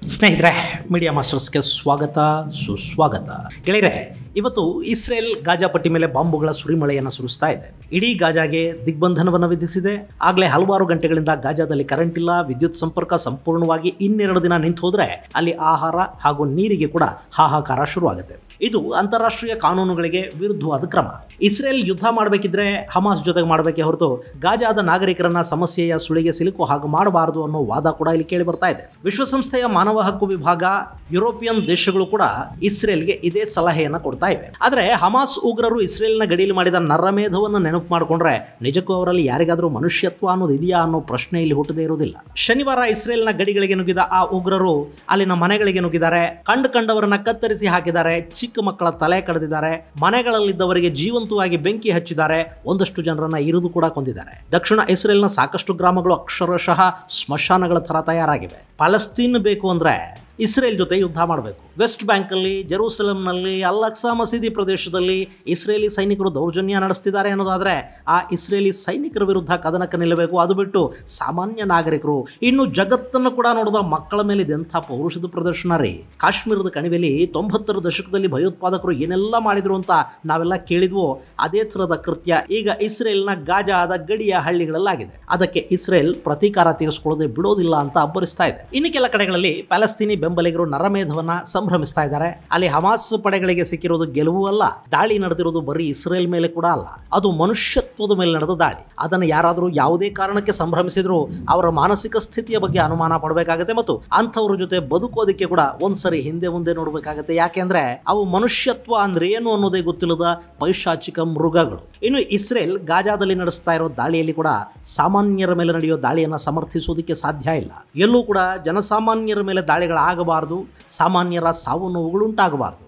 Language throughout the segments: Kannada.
ಸ್ನೇಹಿತರೆ ಮೀಡಿಯಾ ಮಾಸ್ಟರ್ಸ್ಗೆ ಸ್ವಾಗತ ಸುಸ್ವಾಗತ ಗೆಳೆಯರೆ ಇವತ್ತು ಇಸ್ರೇಲ್ ಗಾಜಾ ಪಟ್ಟಿ ಮೇಲೆ ಬಾಂಬುಗಳ ಸುರಿಮಳೆಯನ್ನು ಸುರಿಸ್ತಾ ಇದೆ ಇಡೀ ಗಾಜಾಗೆ ದಿಗ್ಬಂಧನವನ್ನು ವಿಧಿಸಿದೆ ಆಗಲೇ ಹಲವಾರು ಗಂಟೆಗಳಿಂದ ಗಾಜಾದಲ್ಲಿ ಕರೆಂಟ್ ಇಲ್ಲ ವಿದ್ಯುತ್ ಸಂಪರ್ಕ ಸಂಪೂರ್ಣವಾಗಿ ಇನ್ನೆರಡು ದಿನ ನಿಂತು ಹೋದ್ರೆ ಅಲ್ಲಿ ಆಹಾರ ಹಾಗೂ ನೀರಿಗೆ ಕೂಡ ಹಾಹಾಕಾರ ಶುರುವಾಗುತ್ತೆ ಇದು ಅಂತಾರಾಷ್ಟ್ರೀಯ ಕಾನೂನುಗಳಿಗೆ ವಿರುದ್ಧವಾದ ಕ್ರಮ ಇಸ್ರೇಲ್ ಯುದ್ಧ ಮಾಡಬೇಕಿದ್ರೆ ಹಮಾಸ್ ಜೊತೆಗೆ ಮಾಡಬೇಕೇ ಹೊರತು ಗಾಜಾದ ನಾಗರಿಕರನ್ನ ಸಮಸ್ಯೆಯ ಸುಳಿಗೆ ಸಿಲುಕು ಹಾಗೂ ಮಾಡಬಾರದು ಅನ್ನೋ ವಾದ ಕೂಡ ಇಲ್ಲಿ ಕೇಳಿ ಬರ್ತಾ ಇದೆ ವಿಶ್ವಸಂಸ್ಥೆಯ ಮಾನವ ಹಕ್ಕು ವಿಭಾಗ ಯುರೋಪಿಯನ್ ದೇಶಗಳು ಕೂಡ ಇಸ್ರೇಲ್ಗೆ ಇದೇ ಸಲಹೆಯನ್ನ ಕೊಡ್ತಾ ಇವೆ ಆದರೆ ಹಮಾಸ್ ಉಗ್ರರು ಇಸ್ರೇಲ್ನ ಗಡಿಯಲ್ಲಿ ಮಾಡಿದ ನರಮೇಧವನ್ನು ನೆನಪು ಮಾಡಿಕೊಂಡ್ರೆ ನಿಜಕ್ಕೂ ಅವರಲ್ಲಿ ಯಾರಿಗಾದ್ರೂ ಮನುಷ್ಯತ್ವ ಅನ್ನೋದು ಇದೆಯಾ ಅನ್ನೋ ಪ್ರಶ್ನೆ ಇಲ್ಲಿ ಹುಟ್ಟದೇ ಇರುವುದಿಲ್ಲ ಶನಿವಾರ ಇಸ್ರೇಲ್ನ ಗಡಿಗಳಿಗೆ ನುಗ್ಗಿದ ಆ ಉಗ್ರರು ಅಲ್ಲಿನ ಮನೆಗಳಿಗೆ ನುಗ್ಗಿದ್ದಾರೆ ಕಂಡು ಕಂಡವರನ್ನ ಕತ್ತರಿಸಿ ಹಾಕಿದ್ದಾರೆ ಚಿಕ್ಕ ಮಕ್ಕಳ ತಲೆ ಕಡಿದಿದ್ದಾರೆ ಮನೆಗಳಲ್ಲಿದ್ದವರಿಗೆ ಜೀವಂತವಾಗಿ ಬೆಂಕಿ ಹಚ್ಚಿದ್ದಾರೆ ಒಂದಷ್ಟು ಜನರನ್ನ ಇರಿದು ಕೂಡ ಕೊಂದಿದ್ದಾರೆ ದಕ್ಷಿಣ ಇಸ್ರೇಲ್ನ ಸಾಕಷ್ಟು ಗ್ರಾಮಗಳು ಅಕ್ಷರಶಃ ಸ್ಮಶಾನಗಳ ಥರ ತಯಾರಾಗಿವೆ ಪಾಲಸ್ತೀನ್ ಬೇಕು ಅಂದ್ರೆ ಇಸ್ರೇಲ್ ಜೊತೆ ಯುದ್ಧ ಮಾಡಬೇಕು ವೆಸ್ಟ್ ಬ್ಯಾಂಕಲ್ಲಿ ಜೆರೂಸಲಂನಲ್ಲಿ ಅಲ್ಲಕ್ಸಾ ಮಸೀದಿ ಪ್ರದೇಶದಲ್ಲಿ ಇಸ್ರೇಲಿ ಸೈನಿಕರು ದೌರ್ಜನ್ಯ ನಡೆಸ್ತಿದ್ದಾರೆ ಅನ್ನೋದಾದ್ರೆ ಆ ಇಸ್ರೇಲಿ ಸೈನಿಕರ ವಿರುದ್ಧ ಕದನಕ್ಕೆ ನಿಲ್ಲಬೇಕು ಅದು ಬಿಟ್ಟು ಸಾಮಾನ್ಯ ನಾಗರಿಕರು ಇನ್ನು ಜಗತ್ತನ್ನು ಕೂಡ ನೋಡಿದ ಮಕ್ಕಳ ಮೇಲೆ ಇದೆಂಥ ಪೌರುಷದ ಪ್ರದರ್ಶನ ರೀ ಕಾಶ್ಮೀರದ ಕಣಿವೆಯಲ್ಲಿ ತೊಂಬತ್ತರ ದಶಕದಲ್ಲಿ ಭಯೋತ್ಪಾದಕರು ಏನೆಲ್ಲ ಮಾಡಿದ್ರು ಅಂತ ನಾವೆಲ್ಲ ಕೇಳಿದ್ವೋ ಅದೇ ಥರದ ಕೃತ್ಯ ಈಗ ಇಸ್ರೇಲ್ನ ಗಾಜಾದ ಗಡಿಯ ಹಳ್ಳಿಗಳಲ್ಲಾಗಿದೆ ಅದಕ್ಕೆ ಇಸ್ರೇಲ್ ಪ್ರತೀಕಾರ ತೀರಿಸಿಕೊಳ್ಳದೆ ಬಿಡೋದಿಲ್ಲ ಅಂತ ಅಬ್ಬರಿಸ್ತಾ ಇದೆ ಇನ್ನು ಕೆಲ ಕಡೆಗಳಲ್ಲಿ ಪ್ಯಾಲೆಸ್ತೀನಿ ಬೆಂಬಲಿಗರು ನರಮೇಧವನ್ನ ಸಂಭ್ರಮಿಸ್ತಾ ಇದ್ದಾರೆ ಅಲ್ಲಿ ಹಮಾಸ್ ಪಡೆಗಳಿಗೆ ಸಿಕ್ಕಿರೋದು ಗೆಲುವು ಅಲ್ಲ ದಾಳಿ ನಡೆದಿರೋದು ಬರೀ ಇಸ್ರೇಲ್ ಮೇಲೆ ಕೂಡ ಅಲ್ಲ ಅದು ಮನುಷ್ಯತ್ವದ ಮೇಲೆ ನಡೆದ ದಾಳಿ ಅದನ್ನು ಯಾರಾದರೂ ಯಾವುದೇ ಕಾರಣಕ್ಕೆ ಸಂಭ್ರಮಿಸಿದ್ರು ಅವರ ಮಾನಸಿಕ ಸ್ಥಿತಿಯ ಬಗ್ಗೆ ಅನುಮಾನ ಪಡಬೇಕಾಗತ್ತೆ ಮತ್ತು ಅಂಥವ್ರ ಜೊತೆ ಬದುಕೋದಕ್ಕೆ ಕೂಡ ಒಂದ್ಸರಿ ಹಿಂದೆ ಮುಂದೆ ನೋಡಬೇಕಾಗತ್ತೆ ಯಾಕೆಂದ್ರೆ ಅವು ಮನುಷ್ಯತ್ವ ಅಂದ್ರೆ ಏನು ಅನ್ನೋದೇ ಗೊತ್ತಿಲ್ಲದ ಪೈಶಾಚಿಕ ಮೃಗಗಳು ಇನ್ನು ಇಸ್ರೇಲ್ ಗಾಜಾದಲ್ಲಿ ನಡೆಸ್ತಾ ಇರೋ ದಾಳಿಯಲ್ಲಿ ಕೂಡ ಸಾಮಾನ್ಯರ ಮೇಲೆ ನಡೆಯೋ ದಾಳಿಯನ್ನು ಸಮರ್ಥಿಸೋದಕ್ಕೆ ಸಾಧ್ಯ ಇಲ್ಲ ಎಲ್ಲೂ ಕೂಡ ಜನಸಾಮಾನ್ಯರ ಮೇಲೆ ದಾಳಿಗಳಾಗಬಾರದು ಸಾಮಾನ್ಯರ ಸಾವು ನೋವುಗಳುಂಟಾಗಬಾರದು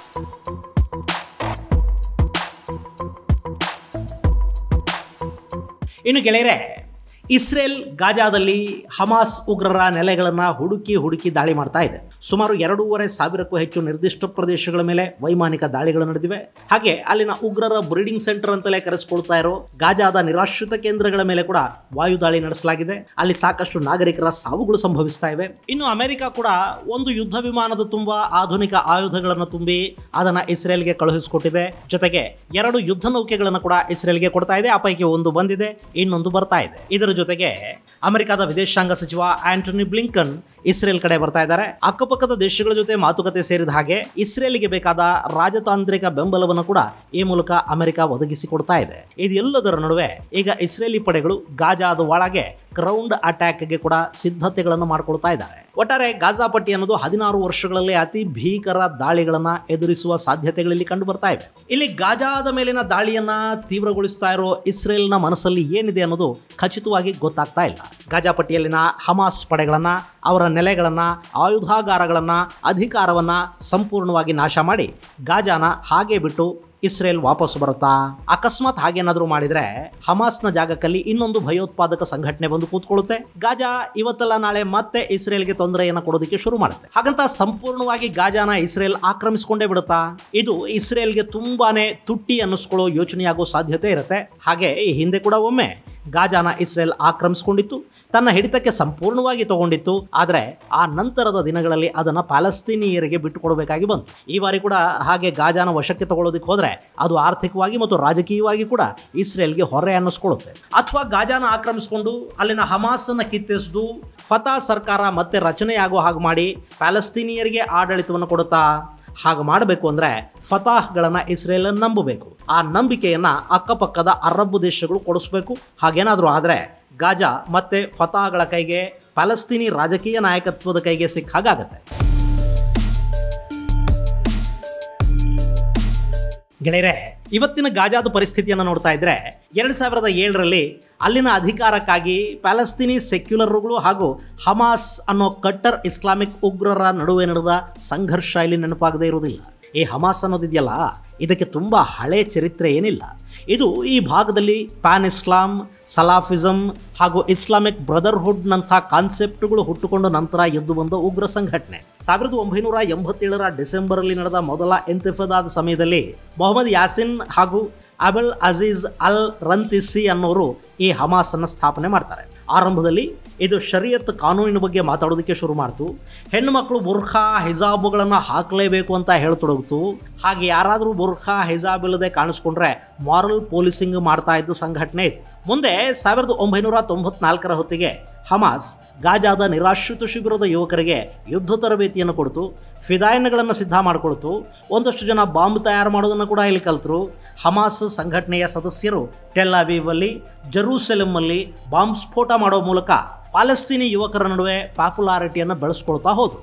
ಇನ್ನು ಗೆಳೆಯರೆ ಇಸ್ರೇಲ್ ಗಾಜಾದಲ್ಲಿ ಹಮಾಸ್ ಉಗ್ರರ ನೆಲೆಗಳನ್ನು ಹುಡುಕಿ ಹುಡುಕಿ ದಾಳಿ ಮಾಡ್ತಾ ಇದೆ ಸುಮಾರು ಎರಡೂವರೆ ಸಾವಿರಕ್ಕೂ ಹೆಚ್ಚು ನಿರ್ದಿಷ್ಟ ಪ್ರದೇಶಗಳ ಮೇಲೆ ವೈಮಾನಿಕ ದಾಳಿಗಳು ನಡೆದಿವೆ ಹಾಗೆ ಅಲ್ಲಿನ ಉಗ್ರರ ಬ್ರೀಡಿಂಗ್ ಸೆಂಟರ್ ಅಂತಲೇ ಕರೆಸಿಕೊಳ್ತಾ ಇರೋ ಗಾಜಾದ ನಿರಾಶ್ರಿತ ಕೇಂದ್ರಗಳ ಮೇಲೆ ಕೂಡ ವಾಯು ದಾಳಿ ನಡೆಸಲಾಗಿದೆ ಅಲ್ಲಿ ಸಾಕಷ್ಟು ನಾಗರಿಕರ ಸಾವುಗಳು ಸಂಭವಿಸ್ತಾ ಇವೆ ಇನ್ನು ಅಮೆರಿಕ ಕೂಡ ಒಂದು ಯುದ್ಧ ವಿಮಾನದ ತುಂಬ ಆಧುನಿಕ ಆಯುಧಗಳನ್ನು ತುಂಬಿ ಅದನ್ನ ಇಸ್ರೇಲ್ಗೆ ಕಳುಹಿಸಿಕೊಟ್ಟಿದೆ ಜೊತೆಗೆ ಎರಡು ಯುದ್ಧ ನೌಕೆಗಳನ್ನು ಕೂಡ ಇಸ್ರೇಲ್ಗೆ ಕೊಡ್ತಾ ಇದೆ ಆ ಪೈಕಿ ಒಂದು ಬಂದಿದೆ ಇನ್ನೊಂದು ಬರ್ತಾ ಇದೆ ಇದರ ಜೊತೆಗೆ ಅಮೆರಿಕದ ವಿದೇಶಾಂಗ ಸಚಿವ ಆಂಟನಿ ಬ್ಲಿಂಕನ್ ಇಸ್ರೇಲ್ ಕಡೆ ಬರ್ತಾ ಇದ್ದಾರೆ ಅಕ್ಕಪಕ್ಕದ ದೇಶಗಳ ಜೊತೆ ಮಾತುಕತೆ ಸೇರಿದ ಹಾಗೆ ಇಸ್ರೇಲ್ಗೆ ಬೇಕಾದ ರಾಜತಾಂತ್ರಿಕ ಬೆಂಬಲವನ್ನು ಕೂಡ ಈ ಮೂಲಕ ಅಮೆರಿಕ ಒದಗಿಸಿಕೊಡ್ತಾ ಇದೆ ಇದೆಲ್ಲದರ ನಡುವೆ ಈಗ ಇಸ್ರೇಲಿ ಪಡೆಗಳು ಗಾಜಾದ ಒಳಗೆ ಗ್ರೌಂಡ್ ಅಟ್ಯಾಕ್ಗೆ ಕೂಡ ಸಿದ್ಧತೆಗಳನ್ನು ಮಾಡಿಕೊಳ್ತಾ ಇದ್ದಾರೆ ಒಟ್ಟಾರೆ ಗಾಜಾ ಪಟ್ಟಿ ಅನ್ನೋದು ಹದಿನಾರು ವರ್ಷಗಳಲ್ಲಿ ಅತಿ ಭೀಕರ ದಾಳಿಗಳನ್ನ ಎದುರಿಸುವ ಸಾಧ್ಯತೆಗಳಲ್ಲಿ ಕಂಡು ಬರ್ತಾ ಇವೆ ಇಲ್ಲಿ ಗಾಜಾದ ಮೇಲಿನ ದಾಳಿಯನ್ನ ತೀವ್ರಗೊಳಿಸ್ತಾ ಇರೋ ಇಸ್ರೇಲ್ನ ಮನಸ್ಸಲ್ಲಿ ಏನಿದೆ ಅನ್ನೋದು ಖಚಿತವಾಗಿ ಗೊತ್ತಾಗ್ತಾ ಇಲ್ಲ ಗಾಜಾ ಪಟ್ಟಿಯಲ್ಲಿನ ಹಮಾಸ್ ಪಡೆಗಳನ್ನ ಅವರ ನೆಲೆಗಳನ್ನ ಆಯುಧಾಗಾರಗಳನ್ನ ಅಧಿಕಾರವನ್ನ ಸಂಪೂರ್ಣವಾಗಿ ನಾಶ ಮಾಡಿ ಗಾಜಾನ ಹಾಗೆ ಬಿಟ್ಟು ಇಸ್ರೇಲ್ ವಾಪಸ್ ಬರುತ್ತಾ ಅಕಸ್ಮಾತ್ ಹಾಗೇನಾದರೂ ಮಾಡಿದ್ರೆ ಹಮಾಸ್ನ ಜಾಗಕ್ಕಲ್ಲಿ ಇನ್ನೊಂದು ಭಯೋತ್ಪಾದಕ ಸಂಘಟನೆ ಬಂದು ಕೂತ್ಕೊಳ್ಳುತ್ತೆ ಗಾಜಾ ಇವತ್ತಲ್ಲ ನಾಳೆ ಮತ್ತೆ ಇಸ್ರೇಲ್ಗೆ ತೊಂದರೆಯನ್ನು ಕೊಡೋದಕ್ಕೆ ಶುರು ಮಾಡುತ್ತೆ ಹಾಗಂತ ಸಂಪೂರ್ಣವಾಗಿ ಗಾಜಾನ ಇಸ್ರೇಲ್ ಆಕ್ರಮಿಸಿಕೊಂಡೇ ಬಿಡುತ್ತಾ ಇದು ಇಸ್ರೇಲ್ಗೆ ತುಂಬಾನೇ ತುಟ್ಟಿ ಅನ್ನಿಸ್ಕೊಳ್ಳೋ ಯೋಚನೆಯಾಗೋ ಸಾಧ್ಯತೆ ಇರುತ್ತೆ ಹಾಗೆ ಈ ಹಿಂದೆ ಕೂಡ ಒಮ್ಮೆ ಗಾಜಾನ ಇಸ್ರೇಲ್ ಆಕ್ರಮಿಸಿಕೊಂಡಿತ್ತು ತನ್ನ ಹಿಡಿತಕ್ಕೆ ಸಂಪೂರ್ಣವಾಗಿ ತಗೊಂಡಿತ್ತು ಆದರೆ ಆ ನಂತರದ ದಿನಗಳಲ್ಲಿ ಅದನ್ನು ಪ್ಯಾಲೆಸ್ತೀನಿಯರಿಗೆ ಬಿಟ್ಟುಕೊಡಬೇಕಾಗಿ ಬಂತು ಈ ಬಾರಿ ಕೂಡ ಹಾಗೆ ಗಾಜಾನ ವಶಕ್ಕೆ ತಗೊಳ್ಳೋದಕ್ಕೆ ಹೋದರೆ ಅದು ಆರ್ಥಿಕವಾಗಿ ಮತ್ತು ರಾಜಕೀಯವಾಗಿ ಕೂಡ ಇಸ್ರೇಲ್ಗೆ ಹೊರೆ ಅನ್ನಿಸ್ಕೊಳ್ಳುತ್ತೆ ಅಥವಾ ಗಾಜಾನ ಆಕ್ರಮಿಸಿಕೊಂಡು ಅಲ್ಲಿನ ಹಮಾಸನ್ನು ಕಿತ್ತೆಸೆದು ಫತಾ ಸರ್ಕಾರ ಮತ್ತೆ ರಚನೆಯಾಗೋ ಹಾಗೆ ಮಾಡಿ ಪ್ಯಾಲೆಸ್ತೀನಿಯರಿಗೆ ಆಡಳಿತವನ್ನು ಕೊಡುತ್ತಾ ಹಾಗೆ ಮಾಡಬೇಕು ಅಂದರೆ ಫತಾಹ್ಗಳನ್ನು ಇಸ್ರೇಲ್ ನಂಬಬೇಕು ಆ ನಂಬಿಕೆಯನ್ನು ಅಕ್ಕಪಕ್ಕದ ಅರಬ್ ದೇಶಗಳು ಕೊಡಿಸ್ಬೇಕು ಹಾಗೇನಾದರೂ ಆದರೆ ಗಾಜಾ ಮತ್ತೆ ಫತಾಹಗಳ ಕೈಗೆ ಪ್ಯಾಲೆಸ್ತೀನಿ ರಾಜಕೀಯ ನಾಯಕತ್ವದ ಕೈಗೆ ಸಿಕ್ಕ ಹಾಗಾಗತ್ತೆ ಗೆಳೆಯರೆ ಇವತ್ತಿನ ಗಾಜಾದ ಪರಿಸ್ಥಿತಿಯನ್ನು ನೋಡ್ತಾ ಇದ್ರೆ ಎರಡು ಸಾವಿರದ ಏಳರಲ್ಲಿ ಅಲ್ಲಿನ ಅಧಿಕಾರಕ್ಕಾಗಿ ಪ್ಯಾಲೆಸ್ತೀನಿ ಸೆಕ್ಯುಲರ್ಗಳು ಹಾಗೂ ಹಮಾಸ್ ಅನ್ನೋ ಕಟ್ಟರ್ ಇಸ್ಲಾಮಿಕ್ ಉಗ್ರರ ನಡುವೆ ನಡೆದ ಸಂಘರ್ಷ ಇಲ್ಲಿ ನೆನಪಾಗದೇ ಇರುವುದಿಲ್ಲ ಈ ಹಮಾಸ್ ಅನ್ನೋದಿದೆಯಲ್ಲ ಇದಕ್ಕೆ ತುಂಬ ಹಳೆ ಚರಿತ್ರೆ ಏನಿಲ್ಲ ಇದು ಈ ಭಾಗದಲ್ಲಿ ಪ್ಯಾನ್ ಇಸ್ಲಾಂ ಸಲಾಫಿಸಮ್ ಹಾಗೂ ಇಸ್ಲಾಮಿಕ್ ಬ್ರದರ್ಹುಡ್ನಂಥ ಕಾನ್ಸೆಪ್ಟ್ಗಳು ಹುಟ್ಟುಕೊಂಡು ನಂತರ ಎದ್ದು ಬಂದ ಉಗ್ರ ಸಂಘಟನೆ ಸಾವಿರದ ಒಂಬೈನೂರ ಎಂಬತ್ತೇಳರ ಡಿಸೆಂಬರಲ್ಲಿ ನಡೆದ ಮೊದಲ ಎಂತಿಫದಾದ ಸಮಯದಲ್ಲಿ ಮೊಹಮ್ಮದ್ ಯಾಸಿನ್ ಹಾಗೂ ಅಬಲ್ ಅಜೀಜ್ ಅಲ್ ರಂತಿಸಿ ಅನ್ನೋರು ಈ ಹಮಾಸನ್ನು ಸ್ಥಾಪನೆ ಮಾಡ್ತಾರೆ ಆರಂಭದಲ್ಲಿ ಇದು ಶರಿಯತ್ ಕಾನೂನಿನ ಬಗ್ಗೆ ಮಾತಾಡೋದಕ್ಕೆ ಶುರು ಮಾಡ್ತು ಹೆಣ್ಣು ಮಕ್ಕಳು ಬುರ್ಖಾ ಹಿಜಾಬುಗಳನ್ನು ಹಾಕಲೇಬೇಕು ಅಂತ ಹೇಳ್ತೊಡಗಿತು ಹಾಗೆ ಯಾರಾದರೂ ಬುರ್ಖಾ ಹಿಜಾಬ್ ಇಲ್ಲದೆ ಕಾಣಿಸ್ಕೊಂಡ್ರೆ ಮಾರಲ್ ಪೊಲೀಸಿಂಗ್ ಮಾಡ್ತಾ ಇದ್ದು ಸಂಘಟನೆ ಇತ್ತು ಮುಂದೆ ಸಾವಿರದ ಒಂಬೈನೂರ ತೊಂಬತ್ನಾಲ್ಕರ ಹೊತ್ತಿಗೆ ಹಮಾಸ್ ಗಾಜಾದ ನಿರಾಶ್ರಿತ ಶಿಬಿರದ ಯುವಕರಿಗೆ ಯುದ್ಧ ತರಬೇತಿಯನ್ನು ಕೊಡ್ತು ಫಿದಾಯನ್ಗಳನ್ನು ಸಿದ್ಧ ಮಾಡಿಕೊಡ್ತು ಒಂದಷ್ಟು ಜನ ಬಾಂಬ್ ತಯಾರು ಮಾಡೋದನ್ನು ಕೂಡ ಇಲ್ಲಿ ಕಲ್ತರು ಹಮಾಸ್ ಸಂಘಟನೆಯ ಸದಸ್ಯರು ಟೆಲ್ ಅವೀವಲ್ಲಿ ಜೆರೂಸೆಲಮ್ಮಲ್ಲಿ ಬಾಂಬ್ ಸ್ಫೋಟ ಮಾಡೋ ಮೂಲಕ ಪಾಲಸ್ತೀನಿ ಯುವಕರ ನಡುವೆ ಪಾಪ್ಯುಲಾರಿಟಿಯನ್ನು ಬೆಳೆಸ್ಕೊಳ್ತಾ ಹೋದರು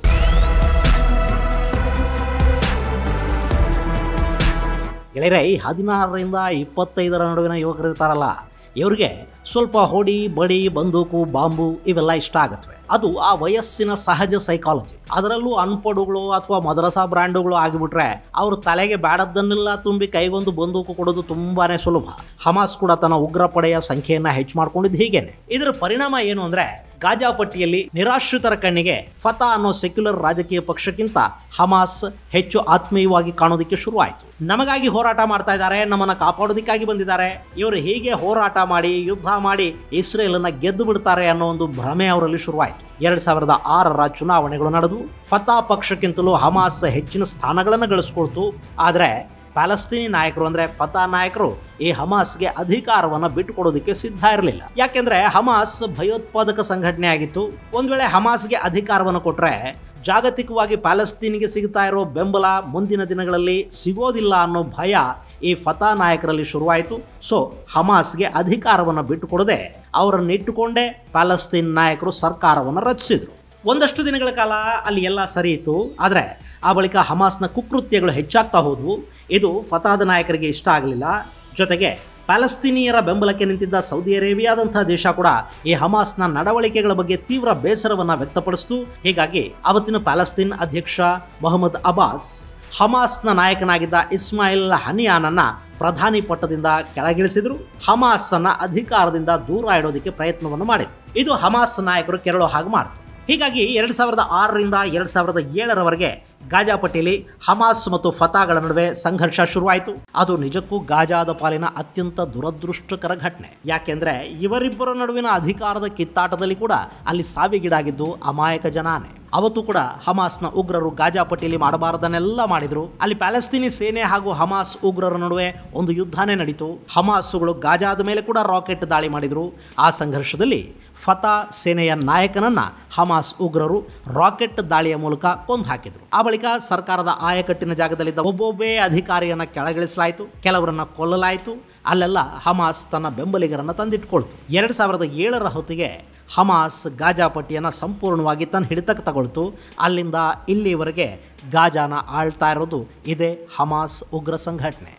ಗೆಳೆಯರೆ ಈ ಹದಿನಾರರಿಂದ ಇಪ್ಪತ್ತೈದರ ನಡುವಿನ ಯುವಕರು ಇರ್ತಾರಲ್ಲ ಇವ್ರಿಗೆ ಸ್ವಲ್ಪ ಹೊಡಿ ಬಡಿ ಬಂದೂಕು ಬಾಂಬು ಇವೆಲ್ಲ ಇಷ್ಟ ಆಗುತ್ತವೆ ಅದು ಆ ವಯಸ್ಸಿನ ಸಹಜ ಸೈಕಾಲಜಿ ಅದರಲ್ಲೂ ಅನ್ಪಡುಗಳು ಅಥವಾ ಮದ್ರಸಾ ಬ್ರ್ಯಾಂಡುಗಳು ಆಗಿಬಿಟ್ರೆ ಅವ್ರ ತಲೆಗೆ ಬೇಡದ್ದನ್ನೆಲ್ಲ ತುಂಬಿ ಕೈಗೊಂದು ಬಂದೂಕು ಕೊಡೋದು ತುಂಬಾನೇ ಸುಲಭ ಹಮಾಸ್ ಕೂಡ ತನ್ನ ಉಗ್ರ ಪಡೆಯ ಸಂಖ್ಯೆಯನ್ನ ಹೆಚ್ಚು ಮಾಡ್ಕೊಂಡಿದ್ದು ಹೀಗೇನೆ ಇದರ ಪರಿಣಾಮ ಏನು ಅಂದ್ರೆ ಗಾಜಾ ಪಟ್ಟಿಯಲ್ಲಿ ನಿರಾಶ್ರಿತರ ಕಣ್ಣಿಗೆ ಫತಾ ಅನ್ನೋ ಸೆಕ್ಯುಲರ್ ರಾಜಕೀಯ ಪಕ್ಷಕ್ಕಿಂತ ಹಮಾಸ್ ಹೆಚ್ಚು ಆತ್ಮೀಯವಾಗಿ ಕಾಣೋದಕ್ಕೆ ಶುರುವಾಯಿತು ನಮಗಾಗಿ ಹೋರಾಟ ಮಾಡ್ತಾ ಇದ್ದಾರೆ ನಮ್ಮನ್ನ ಕಾಪಾಡೋದಕ್ಕಾಗಿ ಬಂದಿದ್ದಾರೆ ಇವರು ಹೀಗೆ ಹೋರಾಟ ಮಾಡಿ ಯುದ್ಧ ಮಾಡಿ ಇಸ್ರೇಲನ್ನ ಗೆದ್ದು ಬಿಡ್ತಾರೆ ಅನ್ನೋ ಒಂದು ಭ್ರಮೆ ಅವರಲ್ಲಿ ಶುರುವಾಯಿತು ಎರಡ್ ಸಾವಿರದ ಆರರ ಚುನಾವಣೆಗಳು ನಡೆದು ಫತಾ ಪಕ್ಷಕ್ಕಿಂತಲೂ ಹಮಾಸ್ ಹೆಚ್ಚಿನ ಸ್ಥಾನಗಳನ್ನು ಗಳಿಸ್ಕೊಳ್ತು ಆದರೆ ಪ್ಯಾಲೆಸ್ತೀನಿ ನಾಯಕರು ಅಂದ್ರೆ ಫತಾ ನಾಯಕರು ಈ ಹಮಾಸ್ಗೆ ಅಧಿಕಾರವನ್ನು ಬಿಟ್ಟುಕೊಡೋದಕ್ಕೆ ಸಿದ್ಧ ಇರಲಿಲ್ಲ ಯಾಕೆಂದ್ರೆ ಹಮಾಸ್ ಭಯೋತ್ಪಾದಕ ಸಂಘಟನೆ ಆಗಿತ್ತು ಒಂದ್ ವೇಳೆ ಹಮಾಸ್ಗೆ ಅಧಿಕಾರವನ್ನು ಕೊಟ್ರೆ ಜಾಗತಿಕವಾಗಿ ಪ್ಯಾಲೆಸ್ತೀನಿಗೆ ಸಿಗ್ತಾ ಇರೋ ಬೆಂಬಲ ಮುಂದಿನ ದಿನಗಳಲ್ಲಿ ಸಿಗೋದಿಲ್ಲ ಅನ್ನೋ ಭಯ ಈ ಫತಾ ನಾಯಕರಲ್ಲಿ ಶುರುವಾಯಿತು ಸೊ ಹಮಾಸ್ಗೆ ಅಧಿಕಾರವನ್ನು ಬಿಟ್ಟುಕೊಡದೆ ಅವರನ್ನು ಇಟ್ಟುಕೊಂಡೇ ಪ್ಯಾಲೆಸ್ತೀನ್ ನಾಯಕರು ಸರ್ಕಾರವನ್ನು ರಚಿಸಿದ್ರು ಒಂದಷ್ಟು ದಿನಗಳ ಕಾಲ ಅಲ್ಲಿ ಎಲ್ಲ ಸರಿ ಇತ್ತು ಆದರೆ ಆ ಬಳಿಕ ಹಮಾಸ್ನ ಕುಕೃತ್ಯಗಳು ಹೆಚ್ಚಾಗ್ತಾ ಹೋದವು ಇದು ಫತಾದ ನಾಯಕರಿಗೆ ಇಷ್ಟ ಆಗಲಿಲ್ಲ ಜೊತೆಗೆ ಪ್ಯಾಲೆಸ್ತೀನಿಯರ ಬೆಂಬಲಕ್ಕೆ ನಿಂತಿದ್ದ ಸೌದಿ ಅರೇಬಿಯಾದಂತಹ ದೇಶ ಕೂಡ ಈ ಹಮಾಸ್ನ ನಡವಳಿಕೆಗಳ ಬಗ್ಗೆ ತೀವ್ರ ಬೇಸರವನ್ನು ವ್ಯಕ್ತಪಡಿಸಿತು ಹೀಗಾಗಿ ಅವತ್ತಿನ ಪ್ಯಾಲೆಸ್ತೀನ್ ಅಧ್ಯಕ್ಷ ಮೊಹಮ್ಮದ್ ಅಬ್ಬಾಸ್ ಹಮಾಸ್ನ ನಾಯಕನಾಗಿದ್ದ ಇಸ್ಮಾಯಿಲ್ ಹನಿಯಾನನ್ನ ಪ್ರಧಾನಿ ಪಟ್ಟದಿಂದ ಕೆಳಗಿಳಿಸಿದ್ರು ಹಮಾಸ್ ಅನ್ನ ಅಧಿಕಾರದಿಂದ ದೂರ ಇಡೋದಕ್ಕೆ ಪ್ರಯತ್ನವನ್ನು ಮಾಡಿದ್ರು ಇದು ಹಮಾಸ್ ನಾಯಕರು ಕೆರಳೋ ಹಾಗೆ ಮಾಡಿತು ಹೀಗಾಗಿ ಎರಡು ಸಾವಿರದ ಆರರಿಂದ ಎರಡು ಸಾವಿರದ ಏಳರವರೆಗೆ ಗಾಜಾ ಪಟ್ಟಿಯಲ್ಲಿ ಹಮಾಸ್ ಮತ್ತು ಫತಾಗಳ ನಡುವೆ ಸಂಘರ್ಷ ಶುರುವಾಯಿತು ಅದು ನಿಜಕ್ಕೂ ಗಾಜಾದ ಪಾಲಿನ ಅತ್ಯಂತ ದುರದೃಷ್ಟಕರ ಘಟನೆ ಯಾಕೆಂದ್ರೆ ಇವರಿಬ್ಬರ ನಡುವಿನ ಅಧಿಕಾರದ ಕಿತ್ತಾಟದಲ್ಲಿ ಕೂಡ ಅಲ್ಲಿ ಸಾವಿಗೀಡಾಗಿದ್ದು ಅಮಾಯಕ ಜನಾನೆ ಅವತ್ತು ಕೂಡ ಹಮಾಸ್ನ ಉಗ್ರರು ಗಾಜಾ ಪಟ್ಟಿಯಲ್ಲಿ ಮಾಡಬಾರದನ್ನೆಲ್ಲ ಮಾಡಿದ್ರು ಅಲ್ಲಿ ಪ್ಯಾಲೆಸ್ತೀನಿ ಸೇನೆ ಹಾಗೂ ಹಮಾಸ್ ಉಗ್ರರ ನಡುವೆ ಒಂದು ಯುದ್ಧನೇ ನಡೀತು ಹಮಾಸ್ಗಳು ಗಾಜಾದ ಮೇಲೆ ಕೂಡ ರಾಕೆಟ್ ದಾಳಿ ಮಾಡಿದ್ರು ಆ ಸಂಘರ್ಷದಲ್ಲಿ ಫತಾ ಸೇನೆಯ ನಾಯಕನನ್ನ ಹಮಾಸ್ ಉಗ್ರರು ರಾಕೆಟ್ ದಾಳಿಯ ಮೂಲಕ ಕೊಂದು ಹಾಕಿದ್ರು ಆ ಬಳಿಕ ಸರ್ಕಾರದ ಆಯಕಟ್ಟಿನ ಜಾಗದಲ್ಲಿದ್ದ ಒಬ್ಬೊಬ್ಬೇ ಅಧಿಕಾರಿಯನ್ನ ಕೆಳಗಿಳಿಸಲಾಯಿತು ಕೆಲವರನ್ನ ಕೊಲ್ಲಲಾಯಿತು ಅಲ್ಲೆಲ್ಲ ಹಮಾಸ್ ತನ್ನ ಬೆಂಬಲಿಗರನ್ನ ತಂದಿಟ್ಕೊಳ್ತು ಎರಡು ಸಾವಿರದ ಏಳರ ಹೊತ್ತಿಗೆ ಹಮಾಸ್ ಗಾಜಾ ಪಟ್ಟಿಯನ್ನು ಸಂಪೂರ್ಣವಾಗಿ ತನ್ನ ಹಿಡಿತಕ್ಕೆ ತಗೊಳ್ತು ಅಲ್ಲಿಂದ ಇಲ್ಲಿವರೆಗೆ ಗಾಜಾನ ಆಳ್ತಾ ಇರೋದು ಇದೇ ಹಮಾಸ್ ಉಗ್ರ ಸಂಘಟನೆ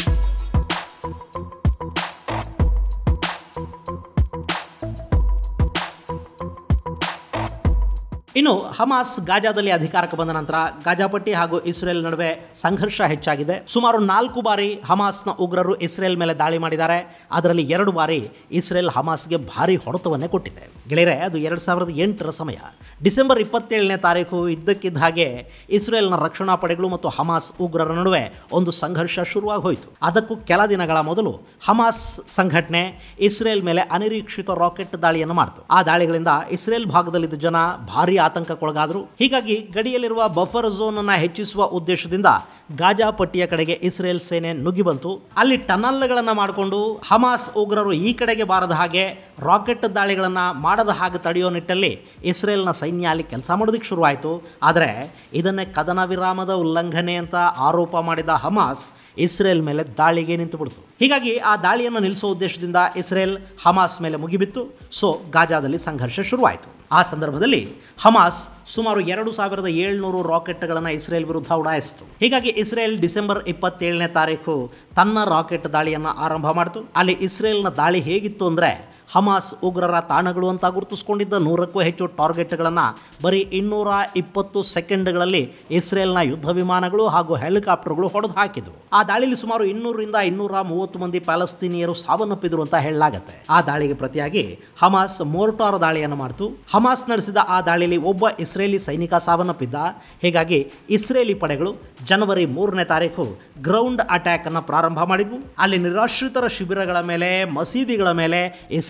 ಇನ್ನು ಹಮಾಸ್ ಗಾಜಾದಲ್ಲಿ ಅಧಿಕಾರಕ್ಕೆ ಬಂದ ನಂತರ ಗಾಜಾಪಟ್ಟಿ ಹಾಗೂ ಇಸ್ರೇಲ್ ನಡುವೆ ಸಂಘರ್ಷ ಹೆಚ್ಚಾಗಿದೆ ಸುಮಾರು ನಾಲ್ಕು ಬಾರಿ ಹಮಾಸ್ನ ಉಗ್ರರು ಇಸ್ರೇಲ್ ಮೇಲೆ ದಾಳಿ ಮಾಡಿದ್ದಾರೆ ಅದರಲ್ಲಿ ಎರಡು ಬಾರಿ ಇಸ್ರೇಲ್ ಹಮಾಸ್ಗೆ ಭಾರಿ ಹೊಡೆತವನ್ನೇ ಕೊಟ್ಟಿದೆ ಗೆಳೆಯರೆ ಅದು ಎರಡು ಸಾವಿರದ ಎಂಟರ ಸಮಯ ಡಿಸೆಂಬರ್ ಇಪ್ಪತ್ತೇಳನೇ ತಾರೀಕು ಇದ್ದಕ್ಕಿದ್ದ ಹಾಗೆ ಇಸ್ರೇಲ್ನ ರಕ್ಷಣಾ ಪಡೆಗಳು ಮತ್ತು ಹಮಾಸ್ ಉಗ್ರರ ನಡುವೆ ಒಂದು ಸಂಘರ್ಷ ಶುರುವಾಗಿ ಹೋಯಿತು ಅದಕ್ಕೂ ಕೆಲ ದಿನಗಳ ಮೊದಲು ಹಮಾಸ್ ಸಂಘಟನೆ ಇಸ್ರೇಲ್ ಮೇಲೆ ಅನಿರೀಕ್ಷಿತ ರಾಕೆಟ್ ದಾಳಿಯನ್ನು ಮಾಡಿತು ಆ ದಾಳಿಗಳಿಂದ ಇಸ್ರೇಲ್ ಭಾಗದಲ್ಲಿದ್ದ ಜನ ಭಾರಿ ಆತಂಕಕ್ಕೊಳಗಾದರು ಹೀಗಾಗಿ ಗಡಿಯಲ್ಲಿರುವ ಬಫರ್ ಝೋನ್ ಅನ್ನ ಹೆಚ್ಚಿಸುವ ಉದ್ದೇಶದಿಂದ ಗಾಜಾ ಪಟ್ಟಿಯ ಕಡೆಗೆ ಇಸ್ರೇಲ್ ಸೇನೆ ನುಗ್ಗಿ ಬಂತು ಅಲ್ಲಿ ಟನಲ್ಗಳನ್ನ ಮಾಡಿಕೊಂಡು ಹಮಾಸ್ ಉಗ್ರರು ಈ ಕಡೆಗೆ ಬಾರದ ಹಾಗೆ ರಾಕೆಟ್ ದಾಳಿಗಳನ್ನ ಮಾಡದ ಹಾಗೆ ತಡೆಯೋ ನಿಟ್ಟಲ್ಲಿ ಇಸ್ರೇಲ್ನ ಸೈನ್ಯ ಅಲ್ಲಿ ಕೆಲಸ ಮಾಡೋದಕ್ಕೆ ಶುರುವಾಯಿತು ಆದರೆ ಇದನ್ನೇ ಕದನ ವಿರಾಮದ ಉಲ್ಲಂಘನೆ ಅಂತ ಆರೋಪ ಮಾಡಿದ ಹಮಾಸ್ ಇಸ್ರೇಲ್ ಮೇಲೆ ದಾಳಿಗೆ ನಿಂತು ಬಿಡ್ತು ಹೀಗಾಗಿ ಆ ದಾಳಿಯನ್ನು ನಿಲ್ಲಿಸೋ ಉದ್ದೇಶದಿಂದ ಇಸ್ರೇಲ್ ಹಮಾಸ್ ಮೇಲೆ ಮುಗಿಬಿತ್ತು ಸೊ ಗಾಜಾದಲ್ಲಿ ಸಂಘರ್ಷ ಶುರುವಾಯಿತು ಆ ಸಂದರ್ಭದಲ್ಲಿ ಹಮಾಸ್ ಸುಮಾರು ಎರಡು ಸಾವಿರದ ಏಳ್ನೂರು ರಾಕೆಟ್ಗಳನ್ನು ಇಸ್ರೇಲ್ ವಿರುದ್ಧ ಉಡಾಯಿಸಿತು ಹೀಗಾಗಿ ಇಸ್ರೇಲ್ ಡಿಸೆಂಬರ್ ಇಪ್ಪತ್ತೇಳನೇ ತಾರೀಕು ತನ್ನ ರಾಕೆಟ್ ದಾಳಿಯನ್ನು ಆರಂಭ ಮಾಡಿತು ಅಲ್ಲಿ ಇಸ್ರೇಲ್ನ ದಾಳಿ ಹೇಗಿತ್ತು ಅಂದರೆ ಹಮಾಸ್ ಉಗ್ರರ ತಾಣಗಳು ಅಂತ ಗುರುತಿಸಿಕೊಂಡಿದ್ದ ನೂರಕ್ಕೂ ಹೆಚ್ಚು ಟಾರ್ಗೆಟ್ಗಳನ್ನು ಬರೀ ಇನ್ನೂರ ಇಪ್ಪತ್ತು ಸೆಕೆಂಡ್ಗಳಲ್ಲಿ ಇಸ್ರೇಲ್ನ ಯುದ್ಧ ವಿಮಾನಗಳು ಹಾಗೂ ಹೆಲಿಕಾಪ್ಟರ್ಗಳು ಹೊಡೆದು ಹಾಕಿದ್ರು ಆ ದಾಳಿಯಲ್ಲಿ ಸುಮಾರು ಇನ್ನೂರರಿಂದ ಇನ್ನೂರ ಮೂವತ್ತು ಮಂದಿ ಪ್ಯಾಲೆಸ್ತೀನಿಯರು ಸಾವನ್ನಪ್ಪಿದ್ರು ಅಂತ ಹೇಳಲಾಗುತ್ತೆ ಆ ದಾಳಿಗೆ ಪ್ರತಿಯಾಗಿ ಹಮಾಸ್ ಮೋರ್ಟಾರ್ ದಾಳಿಯನ್ನು ಮಾಡಿತು ಹಮಾಸ್ ನಡೆಸಿದ ಆ ದಾಳಿಯಲ್ಲಿ ಒಬ್ಬ ಇಸ್ರೇಲಿ ಸೈನಿಕ ಸಾವನ್ನಪ್ಪಿದ್ದ ಹೀಗಾಗಿ ಇಸ್ರೇಲಿ ಪಡೆಗಳು ಜನವರಿ ಮೂರನೇ ತಾರೀಕು ಗ್ರೌಂಡ್ ಅಟ್ಯಾಕ್ ಅನ್ನು ಪ್ರಾರಂಭ ಮಾಡಿದ್ವು ಅಲ್ಲಿ ನಿರಾಶ್ರಿತರ ಶಿಬಿರಗಳ ಮೇಲೆ ಮಸೀದಿಗಳ ಮೇಲೆ ಇಸ್ರೇಲ್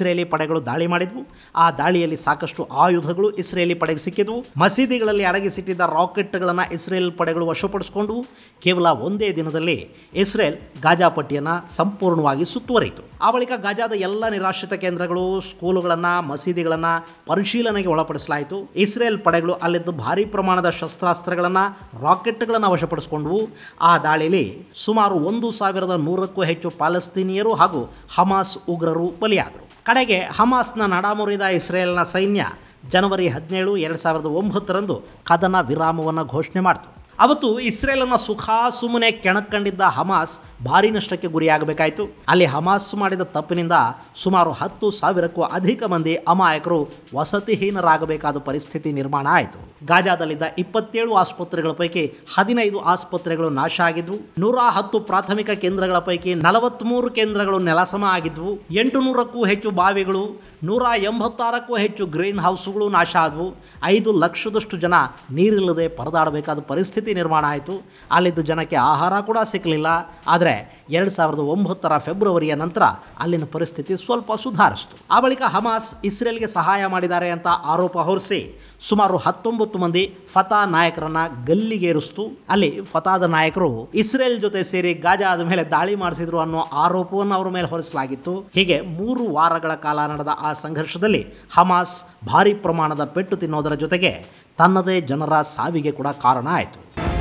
ಇಸ್ರೇಲಿ ಪಡೆಗಳು ದಾಳಿ ಮಾಡಿದ್ವು ಆ ದಾಳಿಯಲ್ಲಿ ಸಾಕಷ್ಟು ಆಯುಧಗಳು ಇಸ್ರೇಲಿ ಪಡೆಗೆ ಸಿಕ್ಕಿದ್ವು ಮಸೀದಿಗಳಲ್ಲಿ ಅಡಗಿಸಿಟ್ಟಿದ್ದ ರಾಕೆಟ್ಗಳನ್ನು ಇಸ್ರೇಲ್ ಪಡೆಗಳು ವಶಪಡಿಸಿಕೊಂಡು ಕೇವಲ ಒಂದೇ ದಿನದಲ್ಲಿ ಇಸ್ರೇಲ್ ಗಾಜಾ ಪಟ್ಟಿಯನ್ನು ಸಂಪೂರ್ಣವಾಗಿ ಸುತ್ತುವರಿಯಿತು ಆ ಬಳಿಕ ಗಾಜಾದ ಎಲ್ಲ ನಿರಾಶ್ರಿತ ಕೇಂದ್ರಗಳು ಸ್ಕೂಲುಗಳನ್ನು ಮಸೀದಿಗಳನ್ನು ಪರಿಶೀಲನೆಗೆ ಒಳಪಡಿಸಲಾಯಿತು ಇಸ್ರೇಲ್ ಪಡೆಗಳು ಅಲ್ಲಿದ್ದು ಭಾರಿ ಪ್ರಮಾಣದ ಶಸ್ತ್ರಾಸ್ತ್ರಗಳನ್ನು ರಾಕೆಟ್ಗಳನ್ನು ವಶಪಡಿಸಿಕೊಂಡವು ಆ ದಾಳಿಯಲ್ಲಿ ಸುಮಾರು ಒಂದು ಸಾವಿರದ ನೂರಕ್ಕೂ ಹೆಚ್ಚು ಪಾಲಸ್ತೀನಿಯರು ಹಾಗೂ ಹಮಾಸ್ ಉಗ್ರರು ಬಲಿಯಾದರು ಕಡೆಗೆ ಹಮಾಸ್ನ ನಡಾಮುರಿದ ಇಸ್ರೇಲ್ನ ಸೈನ್ಯ ಜನವರಿ ಹದಿನೇಳು ಎರಡು ಸಾವಿರದ ಒಂಬತ್ತರಂದು ಕದನ ವಿರಾಮವನ್ನು ಘೋಷಣೆ ಮಾಡಿತು ಅವತ್ತು ಇಸ್ರೇಲನ್ನು ಸುಖ ಸುಮ್ಮನೆ ಕೆಣಕಂಡಿದ್ದ ಹಮಾಸ್ ಭಾರಿ ನಷ್ಟಕ್ಕೆ ಗುರಿಯಾಗಬೇಕಾಯಿತು ಅಲ್ಲಿ ಹಮಾಸ್ ಮಾಡಿದ ತಪ್ಪಿನಿಂದ ಸುಮಾರು ಹತ್ತು ಸಾವಿರಕ್ಕೂ ಅಧಿಕ ಮಂದಿ ಅಮಾಯಕರು ವಸತಿಹೀನರಾಗಬೇಕಾದ ಪರಿಸ್ಥಿತಿ ನಿರ್ಮಾಣ ಆಯಿತು ಗಾಜಾದಲ್ಲಿದ್ದ ಇಪ್ಪತ್ತೇಳು ಆಸ್ಪತ್ರೆಗಳ ಪೈಕಿ ಹದಿನೈದು ಆಸ್ಪತ್ರೆಗಳು ನಾಶ ಆಗಿದ್ವು ನೂರ ಹತ್ತು ಪ್ರಾಥಮಿಕ ಕೇಂದ್ರಗಳ ಪೈಕಿ ನಲವತ್ತ್ಮೂರು ಕೇಂದ್ರಗಳು ನೆಲಸಮ ಆಗಿದ್ವು ಎಂಟು ನೂರಕ್ಕೂ ಹೆಚ್ಚು ಬಾವಿಗಳು ನೂರ ಎಂಬತ್ತಾರಕ್ಕೂ ಹೆಚ್ಚು ಗ್ರೀನ್ ಹೌಸ್ಗಳು ನಾಶ ಆದವು ಐದು ಲಕ್ಷದಷ್ಟು ಜನ ನೀರಿಲ್ಲದೆ ಪರದಾಡಬೇಕಾದ ಪರಿಸ್ಥಿತಿ ನಿರ್ಮಾಣ ಆಯಿತು ಅಲ್ಲಿದ್ದು ಜನಕ್ಕೆ ಆಹಾರ ಕೂಡ ಸಿಕ್ಕಲಿಲ್ಲ ಆದರೆ ಎರಡು ಸಾವಿರದ ಒಂಬತ್ತರ ಫೆಬ್ರವರಿಯ ನಂತರ ಅಲ್ಲಿನ ಪರಿಸ್ಥಿತಿ ಸ್ವಲ್ಪ ಸುಧಾರಿಸಿತು ಆ ಬಳಿಕ ಹಮಾಸ್ ಇಸ್ರೇಲ್ಗೆ ಸಹಾಯ ಮಾಡಿದ್ದಾರೆ ಅಂತ ಆರೋಪ ಹೊರಿಸಿ ಸುಮಾರು ಹತ್ತೊಂಬತ್ತು ಮಂದಿ ಫತಾ ನಾಯಕರನ್ನ ಗಲ್ಲಿಗೇರಿಸ್ತು ಅಲ್ಲಿ ಫತಾದ ನಾಯಕರು ಇಸ್ರೇಲ್ ಜೊತೆ ಸೇರಿ ಗಾಜಾದ ಮೇಲೆ ದಾಳಿ ಮಾಡಿಸಿದ್ರು ಅನ್ನೋ ಆರೋಪವನ್ನು ಅವರ ಮೇಲೆ ಹೊರಿಸಲಾಗಿತ್ತು ಹೀಗೆ ಮೂರು ವಾರಗಳ ಕಾಲ ನಡೆದ ಆ ಸಂಘರ್ಷದಲ್ಲಿ ಹಮಾಸ್ ಭಾರಿ ಪ್ರಮಾಣದ ಪೆಟ್ಟು ತಿನ್ನೋದರ ಜೊತೆಗೆ ತನ್ನದೇ ಜನರ ಸಾವಿಗೆ ಕೂಡ ಕಾರಣ ಆಯಿತು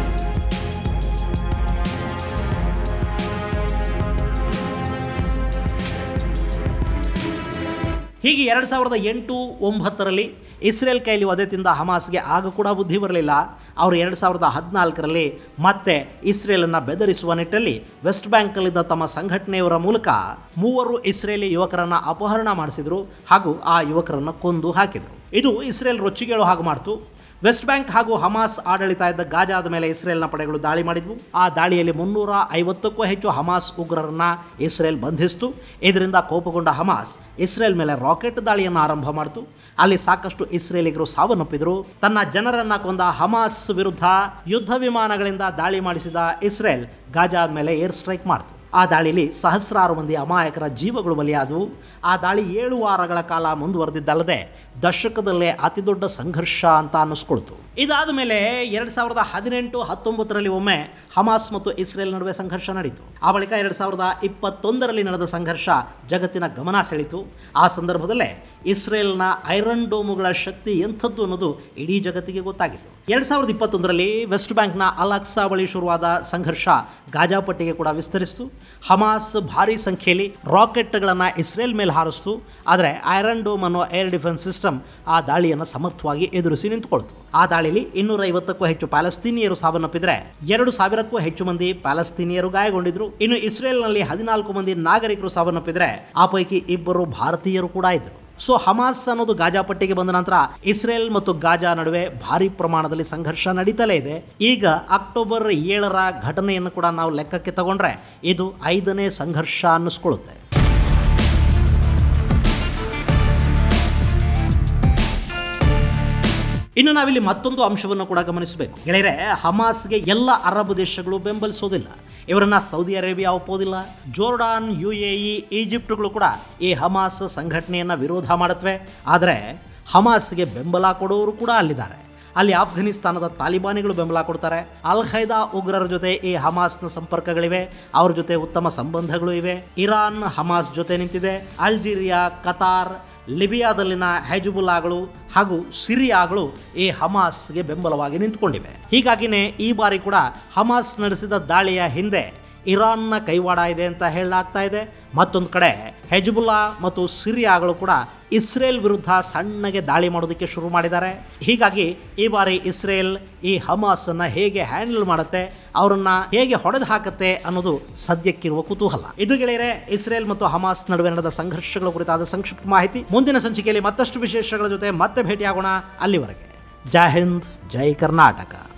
ಹೀಗೆ ಎರಡು ಸಾವಿರದ ಎಂಟು ಒಂಬತ್ತರಲ್ಲಿ ಇಸ್ರೇಲ್ ಕೈಲಿ ಒದೆ ತಿಂದ ಹಮಾಸ್ಗೆ ಆಗ ಕೂಡ ಬುದ್ಧಿ ಬರಲಿಲ್ಲ ಅವರು ಎರಡು ಸಾವಿರದ ಹದಿನಾಲ್ಕರಲ್ಲಿ ಮತ್ತೆ ಇಸ್ರೇಲನ್ನು ಬೆದರಿಸುವ ನಿಟ್ಟಲ್ಲಿ ವೆಸ್ಟ್ ಬ್ಯಾಂಕಲ್ಲಿದ್ದ ತಮ್ಮ ಸಂಘಟನೆಯವರ ಮೂಲಕ ಮೂವರು ಇಸ್ರೇಲಿ ಯುವಕರನ್ನು ಅಪಹರಣ ಮಾಡಿಸಿದರು ಹಾಗೂ ಆ ಯುವಕರನ್ನು ಕೊಂದು ಹಾಕಿದರು ಇದು ಇಸ್ರೇಲ್ ರೊಚ್ಚಿಗೇಳು ಹಾಗೆ ಮಾಡ್ತು ವೆಸ್ಟ್ ಬ್ಯಾಂಕ್ ಹಾಗೂ ಹಮಾಸ್ ಆಡಳಿತ ಇದ್ದ ಗಾಜಾದ ಮೇಲೆ ಇಸ್ರೇಲ್ನ ಪಡೆಗಳು ದಾಳಿ ಮಾಡಿದ್ವು ಆ ದಾಳಿಯಲ್ಲಿ ಮುನ್ನೂರ ಐವತ್ತಕ್ಕೂ ಹೆಚ್ಚು ಹಮಾಸ್ ಉಗ್ರರನ್ನ ಇಸ್ರೇಲ್ ಬಂಧಿಸಿತು ಇದರಿಂದ ಕೋಪಗೊಂಡ ಹಮಾಸ್ ಇಸ್ರೇಲ್ ಮೇಲೆ ರಾಕೆಟ್ ದಾಳಿಯನ್ನು ಆರಂಭ ಮಾಡಿತು ಅಲ್ಲಿ ಸಾಕಷ್ಟು ಇಸ್ರೇಲಿಗರು ಸಾವನ್ನಪ್ಪಿದ್ರು ತನ್ನ ಜನರನ್ನ ಕೊಂದ ಹಮಾಸ್ ವಿರುದ್ಧ ಯುದ್ಧ ವಿಮಾನಗಳಿಂದ ದಾಳಿ ಮಾಡಿಸಿದ ಇಸ್ರೇಲ್ ಗಾಜಾದ ಮೇಲೆ ಏರ್ ಸ್ಟ್ರೈಕ್ ಮಾಡಿತು ಆ ದಾಳಿಯಲ್ಲಿ ಸಹಸ್ರಾರು ಮಂದಿ ಅಮಾಯಕರ ಜೀವಗಳು ಬಲಿಯಾದವು ಆ ದಾಳಿ ಏಳು ವಾರಗಳ ಕಾಲ ಮುಂದುವರೆದಿದ್ದಲ್ಲದೆ ದಶಕದಲ್ಲೇ ಅತಿದೊಡ್ಡ ಸಂಘರ್ಷ ಅಂತ ಅನ್ನಿಸ್ಕೊಳ್ತು ಇದಾದ ಮೇಲೆ ಎರಡು ಸಾವಿರದ ಹದಿನೆಂಟು ಹತ್ತೊಂಬತ್ತರಲ್ಲಿ ಒಮ್ಮೆ ಹಮಾಸ್ ಮತ್ತು ಇಸ್ರೇಲ್ ನಡುವೆ ಸಂಘರ್ಷ ನಡೀತು ಆ ಬಳಿಕ ಎರಡು ಸಾವಿರದ ಇಪ್ಪತ್ತೊಂದರಲ್ಲಿ ನಡೆದ ಸಂಘರ್ಷ ಜಗತ್ತಿನ ಗಮನ ಸೆಳೀತು ಆ ಸಂದರ್ಭದಲ್ಲೇ ಇಸ್ರೇಲ್ನ ಐರನ್ ಡೋಮುಗಳ ಶಕ್ತಿ ಎಂಥದ್ದು ಅನ್ನೋದು ಇಡೀ ಜಗತ್ತಿಗೆ ಗೊತ್ತಾಗಿತ್ತು ಎರಡು ಸಾವಿರದ ಇಪ್ಪತ್ತೊಂದರಲ್ಲಿ ವೆಸ್ಟ್ ಬ್ಯಾಂಕ್ನ ಅಲಾಕ್ಸಾ ಬಳಿ ಶುರುವಾದ ಸಂಘರ್ಷ ಗಾಜಾಪಟ್ಟಿಗೆ ಕೂಡ ವಿಸ್ತರಿಸಿತು ಹಮಾಸ್ ಭಾರಿ ಸಂಖ್ಯೆಯಲ್ಲಿ ರಾಕೆಟ್ಗಳನ್ನು ಇಸ್ರೇಲ್ ಮೇಲೆ ಹಾರಿಸ್ತು ಆದರೆ ಐರನ್ ಡೋಮ್ ಅನ್ನೋ ಏರ್ ಡಿಫೆನ್ಸ್ ಸಿಸ್ಟಮ್ ಆ ದಾಳಿಯನ್ನು ಸಮರ್ಥವಾಗಿ ಎದುರಿಸಿ ನಿಂತುಕೊಳ್ತು ಆ ದಾಳಿಯಲ್ಲಿ ಇನ್ನೂರ ಐವತ್ತಕ್ಕೂ ಹೆಚ್ಚು ಪ್ಯಾಲೆಸ್ತೀನಿಯರು ಸಾವನ್ನಪ್ಪಿದ್ರೆ ಎರಡು ಸಾವಿರಕ್ಕೂ ಹೆಚ್ಚು ಮಂದಿ ಪ್ಯಾಲೆಸ್ತೀನಿಯರು ಗಾಯಗೊಂಡಿದ್ರು ಇನ್ನು ಇಸ್ರೇಲ್ನಲ್ಲಿ ಹದಿನಾಲ್ಕು ಮಂದಿ ನಾಗರಿಕರು ಸಾವನ್ನಪ್ಪಿದ್ರೆ ಆ ಪೈಕಿ ಇಬ್ಬರು ಭಾರತೀಯರು ಕೂಡ ಇದ್ದರು ಸೊ ಹಮಾಸ್ ಅನ್ನೋದು ಗಾಜಾ ಪಟ್ಟಿಗೆ ಬಂದ ನಂತರ ಇಸ್ರೇಲ್ ಮತ್ತು ಗಾಜಾ ನಡುವೆ ಭಾರಿ ಪ್ರಮಾಣದಲ್ಲಿ ಸಂಘರ್ಷ ನಡೀತಲೇ ಇದೆ ಈಗ ಅಕ್ಟೋಬರ್ ಏಳರ ಘಟನೆಯನ್ನು ಕೂಡ ನಾವು ಲೆಕ್ಕಕ್ಕೆ ತಗೊಂಡ್ರೆ ಇದು ಐದನೇ ಸಂಘರ್ಷ ಅನ್ನಿಸ್ಕೊಳ್ಳುತ್ತೆ ಇನ್ನು ನಾವಿಲ್ಲಿ ಮತ್ತೊಂದು ಅಂಶವನ್ನು ಕೂಡ ಗಮನಿಸಬೇಕು ಗೆಳೆಯರೆ ಹಮಾಸ್ಗೆ ಎಲ್ಲ ಅರಬ್ ದೇಶಗಳು ಬೆಂಬಲಿಸೋದಿಲ್ಲ ಇವರನ್ನ ಸೌದಿ ಅರೇಬಿಯಾ ಒಪ್ಪೋದಿಲ್ಲ ಜೋರ್ಡಾನ್ ಯು ಎ ಇ ಈಜಿಪ್ಟ್ಗಳು ಕೂಡ ಈ ಹಮಾಸ್ ಸಂಘಟನೆಯನ್ನು ವಿರೋಧ ಮಾಡುತ್ತವೆ ಆದರೆ ಹಮಾಸ್ಗೆ ಬೆಂಬಲ ಕೊಡೋರು ಕೂಡ ಅಲ್ಲಿದ್ದಾರೆ ಅಲ್ಲಿ ಆಫ್ಘನಿಸ್ತಾನದ ತಾಲಿಬಾನಿಗಳು ಬೆಂಬಲ ಕೊಡ್ತಾರೆ ಅಲ್ ಖೈದಾ ಉಗ್ರರ ಜೊತೆ ಈ ಹಮಾಸ್ನ ಸಂಪರ್ಕಗಳಿವೆ ಅವ್ರ ಜೊತೆ ಉತ್ತಮ ಸಂಬಂಧಗಳು ಇವೆ ಇರಾನ್ ಹಮಾಸ್ ಜೊತೆ ನಿಂತಿದೆ ಅಲ್ಜೀರಿಯಾ ಕತಾರ್ ಲಿಬಿಯಾದಲ್ಲಿನ ಹೆಜುಬುಲ್ಲಾಗಳು ಹಾಗೂ ಸಿರಿಯಾಗಳು ಈ ಹಮಾಸ್ಗೆ ಬೆಂಬಲವಾಗಿ ನಿಂತುಕೊಂಡಿವೆ ಹೀಗಾಗಿನೇ ಈ ಬಾರಿ ಕೂಡ ಹಮಾಸ್ ನಡೆಸಿದ ದಾಳಿಯ ಹಿಂದೆ ಇರಾನ್ನ ಕೈವಾಡ ಇದೆ ಅಂತ ಹೇಳಲಾಗ್ತಾ ಇದೆ ಮತ್ತೊಂದು ಕಡೆ ಹೆಜ್ಬುಲ್ಲಾ ಮತ್ತು ಸಿರಿಯಾಗಳು ಕೂಡ ಇಸ್ರೇಲ್ ವಿರುದ್ಧ ಸಣ್ಣಗೆ ದಾಳಿ ಮಾಡೋದಕ್ಕೆ ಶುರು ಮಾಡಿದ್ದಾರೆ ಹೀಗಾಗಿ ಈ ಬಾರಿ ಇಸ್ರೇಲ್ ಈ ಹಮಾಸನ್ನು ಹೇಗೆ ಹ್ಯಾಂಡಲ್ ಮಾಡುತ್ತೆ ಅವರನ್ನ ಹೇಗೆ ಹೊಡೆದು ಹಾಕುತ್ತೆ ಅನ್ನೋದು ಸದ್ಯಕ್ಕಿರುವ ಕುತೂಹಲ ಇದು ಗೆಳೆಯರೆ ಇಸ್ರೇಲ್ ಮತ್ತು ಹಮಾಸ್ ನಡುವೆ ನಡೆದ ಸಂಘರ್ಷಗಳ ಕುರಿತಾದ ಸಂಕ್ಷಿಪ್ತ ಮಾಹಿತಿ ಮುಂದಿನ ಸಂಚಿಕೆಯಲ್ಲಿ ಮತ್ತಷ್ಟು ವಿಶೇಷಗಳ ಜೊತೆ ಮತ್ತೆ ಭೇಟಿಯಾಗೋಣ ಅಲ್ಲಿವರೆಗೆ ಜೈ ಹಿಂದ್ ಜೈ ಕರ್ನಾಟಕ